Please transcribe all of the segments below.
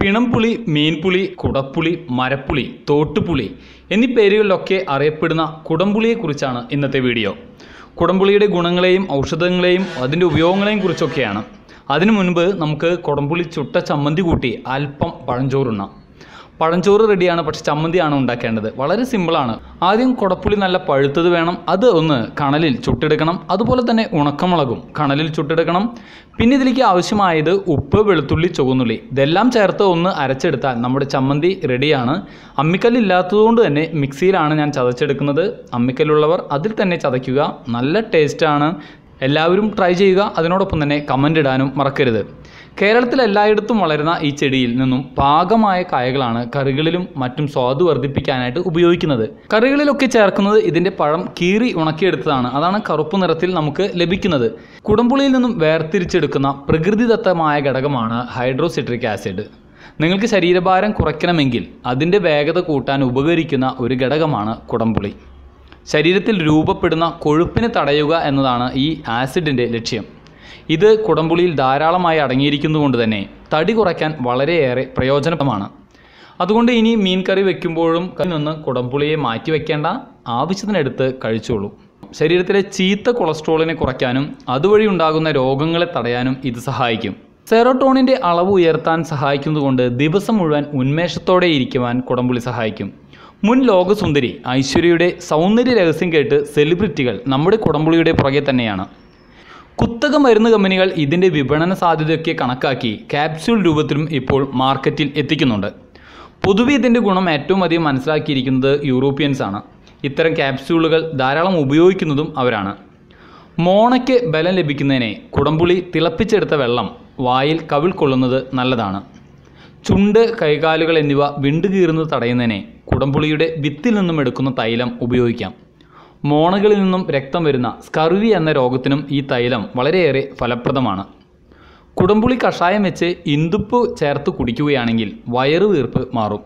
പിണംപുളി മീൻപുളി കുടപ്പുളി മരപ്പുളി തോട്ടുപുളി എന്നീ പേരുകളിലൊക്കെ അറിയപ്പെടുന്ന കുടംപുളിയെക്കുറിച്ചാണ് ഇന്നത്തെ വീഡിയോ കുടംപുളിയുടെ ഗുണങ്ങളെയും ഔഷധങ്ങളെയും അതിൻ്റെ ഉപയോഗങ്ങളെയും കുറിച്ചൊക്കെയാണ് അതിനു മുൻപ് നമുക്ക് കുടംപുളി ചുട്ട ചമ്മന്തി കൂട്ടി അല്പം പഴഞ്ചോറുണ്ണാം പഴഞ്ചോറ് റെഡിയാണ് പക്ഷെ ചമ്മന്തിയാണ് ഉണ്ടാക്കേണ്ടത് വളരെ സിമ്പിളാണ് ആദ്യം കുടപ്പുളി നല്ല പഴുത്തത് വേണം അത് ഒന്ന് കണലിൽ ചുട്ടെടുക്കണം അതുപോലെ തന്നെ ഉണക്കമുളകും കണലിൽ ചുട്ടെടുക്കണം പിന്നെ ഇതിലേക്ക് ആവശ്യമായത് ഉപ്പ് വെളുത്തുള്ളി ചുവന്നുള്ളി ഇതെല്ലാം ചേർത്ത് ഒന്ന് അരച്ചെടുത്താൽ നമ്മുടെ ചമ്മന്തി റെഡിയാണ് അമ്മിക്കല്ലില്ലാത്തതുകൊണ്ട് തന്നെ മിക്സിയിലാണ് ഞാൻ ചതച്ചെടുക്കുന്നത് അമ്മിക്കല്ലുള്ളവർ അതിൽ തന്നെ ചതയ്ക്കുക നല്ല ടേസ്റ്റാണ് എല്ലാവരും ട്രൈ ചെയ്യുക അതിനോടൊപ്പം തന്നെ കമൻ്റ് ഇടാനും മറക്കരുത് കേരളത്തിൽ എല്ലായിടത്തും വളരുന്ന ഈ ചെടിയിൽ നിന്നും പാകമായ കായകളാണ് കറികളിലും മറ്റും സ്വാദ് വർദ്ധിപ്പിക്കാനായിട്ട് ഉപയോഗിക്കുന്നത് കറികളിലൊക്കെ ചേർക്കുന്നത് ഇതിൻ്റെ പഴം കീറി ഉണക്കിയെടുത്തതാണ് അതാണ് കറുപ്പ് നിറത്തിൽ നമുക്ക് ലഭിക്കുന്നത് കുടംപുളിയിൽ നിന്നും വേർതിരിച്ചെടുക്കുന്ന പ്രകൃതിദത്തമായ ഘടകമാണ് ഹൈഡ്രോസിട്രിക് ആസിഡ് നിങ്ങൾക്ക് ശരീരഭാരം കുറയ്ക്കണമെങ്കിൽ അതിൻ്റെ വേഗത കൂട്ടാൻ ഉപകരിക്കുന്ന ഒരു ഘടകമാണ് കുടംപുളി ശരീരത്തിൽ രൂപപ്പെടുന്ന കൊഴുപ്പിനെ തടയുക എന്നതാണ് ഈ ആസിഡിൻ്റെ ലക്ഷ്യം ഇത് കുടംപുളിയിൽ ധാരാളമായി അടങ്ങിയിരിക്കുന്നതുകൊണ്ട് തന്നെ തടി കുറയ്ക്കാൻ വളരെയേറെ പ്രയോജനമാണ് അതുകൊണ്ട് ഇനി മീൻ കറി വെക്കുമ്പോഴും അതിൽ നിന്ന് കുടംപുളിയെ മാറ്റി വെക്കേണ്ട ആവശ്യത്തിനെടുത്ത് കഴിച്ചോളൂ ശരീരത്തിലെ ചീത്ത കൊളസ്ട്രോളിനെ കുറയ്ക്കാനും അതുവഴി ഉണ്ടാകുന്ന രോഗങ്ങളെ തടയാനും ഇത് സഹായിക്കും സെറോട്ടോണിൻ്റെ അളവ് ഉയർത്താൻ സഹായിക്കുന്നതുകൊണ്ട് ദിവസം മുഴുവൻ ഉന്മേഷത്തോടെ ഇരിക്കുവാൻ കുടംപുളി സഹായിക്കും മുൻ ലോകസുന്ദരി ഐശ്വര്യയുടെ സൗന്ദര്യ രഹസ്യം കേട്ട് സെലിബ്രിറ്റികൾ നമ്മുടെ കുടംപുളിയുടെ പുറകെ തന്നെയാണ് കുത്തക മരുന്ന് കമ്പനികൾ ഇതിൻ്റെ വിപണന സാധ്യതയൊക്കെ കണക്കാക്കി ക്യാപ്സ്യൂൾ രൂപത്തിലും ഇപ്പോൾ മാർക്കറ്റിൽ എത്തിക്കുന്നുണ്ട് പൊതുവെ ഇതിൻ്റെ ഗുണം ഏറ്റവും അധികം മനസ്സിലാക്കിയിരിക്കുന്നത് യൂറോപ്യൻസ് ആണ് ഇത്തരം ക്യാപ്സ്യൂളുകൾ ധാരാളം ഉപയോഗിക്കുന്നതും അവരാണ് മോണയ്ക്ക് ബലം ലഭിക്കുന്നതിനെ കുടംപുളി തിളപ്പിച്ചെടുത്ത വെള്ളം വായിൽ കവിൾ കൊള്ളുന്നത് നല്ലതാണ് ചുണ്ട് കൈകാലുകൾ എന്നിവ വിണ്ടുകീറുന്നത് തടയുന്നതിനെ കുടംപുളിയുടെ വിത്തിൽ നിന്നും എടുക്കുന്ന തൈലം ഉപയോഗിക്കാം മോണകളിൽ നിന്നും രക്തം വരുന്ന സ്കർവി എന്ന രോഗത്തിനും ഈ തൈലം വളരെയേറെ ഫലപ്രദമാണ് കുടംപുളി കഷായം വെച്ച് ഇന്ദുപ്പ് ചേർത്ത് കുടിക്കുകയാണെങ്കിൽ വയറ് വീർപ്പ് മാറും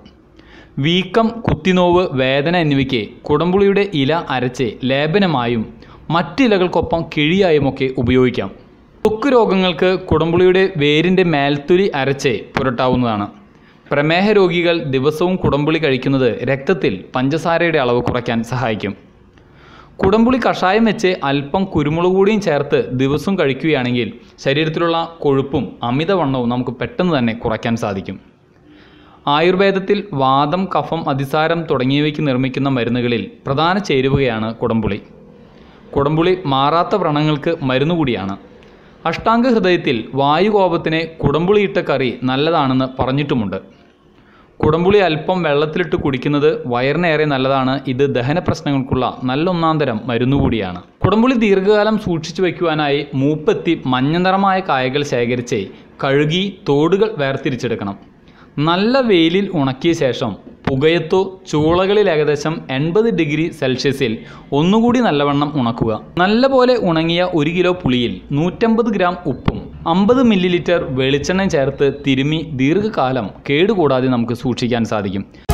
വീക്കം കുത്തിനോവ് വേദന എന്നിവയ്ക്ക് കുടംപുളിയുടെ ഇല അരച്ച് ലേപനമായും മറ്റിലകൾക്കൊപ്പം കിഴിയായുമൊക്കെ ഉപയോഗിക്കാം ത്വക്ക് രോഗങ്ങൾക്ക് കുടംപുളിയുടെ വേരിൻ്റെ മേൽത്തുലി അരച്ച് പുരട്ടാവുന്നതാണ് പ്രമേഹ രോഗികൾ ദിവസവും കുടംപുളി കഴിക്കുന്നത് രക്തത്തിൽ പഞ്ചസാരയുടെ അളവ് കുറയ്ക്കാൻ സഹായിക്കും കുടംപുളി കഷായം വെച്ച് അല്പം കുരുമുളക് കൂടിയും ചേർത്ത് ദിവസവും കഴിക്കുകയാണെങ്കിൽ ശരീരത്തിലുള്ള കൊഴുപ്പും അമിതവണ്ണവും നമുക്ക് പെട്ടെന്ന് തന്നെ കുറയ്ക്കാൻ സാധിക്കും ആയുർവേദത്തിൽ വാദം കഫം അതിസാരം തുടങ്ങിയവയ്ക്ക് നിർമ്മിക്കുന്ന മരുന്നുകളിൽ പ്രധാന ചേരുവകയാണ് കുടംപുളി കുടംപുളി മാറാത്ത വ്രണങ്ങൾക്ക് മരുന്ന് കൂടിയാണ് അഷ്ടാംഗ ഹൃദയത്തിൽ വായുകോപത്തിന് കുടംപുളിയിട്ട കറി നല്ലതാണെന്ന് പറഞ്ഞിട്ടുമുണ്ട് കുടംപുളി അല്പം വെള്ളത്തിലിട്ട് കുടിക്കുന്നത് വയറിനേറെ നല്ലതാണ് ഇത് ദഹന പ്രശ്നങ്ങൾക്കുള്ള നല്ലൊന്നാന്തരം മരുന്നുകൂടിയാണ് കുടംപുളി ദീർഘകാലം സൂക്ഷിച്ചു വയ്ക്കുവാനായി മൂപ്പെത്തി മഞ്ഞ നിറമായ കായകൾ ശേഖരിച്ച് കഴുകി തോടുകൾ വേർതിരിച്ചെടുക്കണം നല്ല വെയിലിൽ ഉണക്കിയ ശേഷം പുകയത്തോ ചൂളകളിൽ ഏകദേശം എൺപത് ഡിഗ്രി സെൽഷ്യസിൽ ഒന്നുകൂടി നല്ലവണ്ണം ഉണക്കുക നല്ലപോലെ ഉണങ്ങിയ ഒരു കിലോ പുളിയിൽ നൂറ്റമ്പത് ഗ്രാം ഉപ്പും അമ്പത് മില്ലി ലിറ്റർ വെളിച്ചെണ്ണ ചേർത്ത് തിരുമി ദീർഘകാലം കേടുകൂടാതെ നമുക്ക് സൂക്ഷിക്കാൻ സാധിക്കും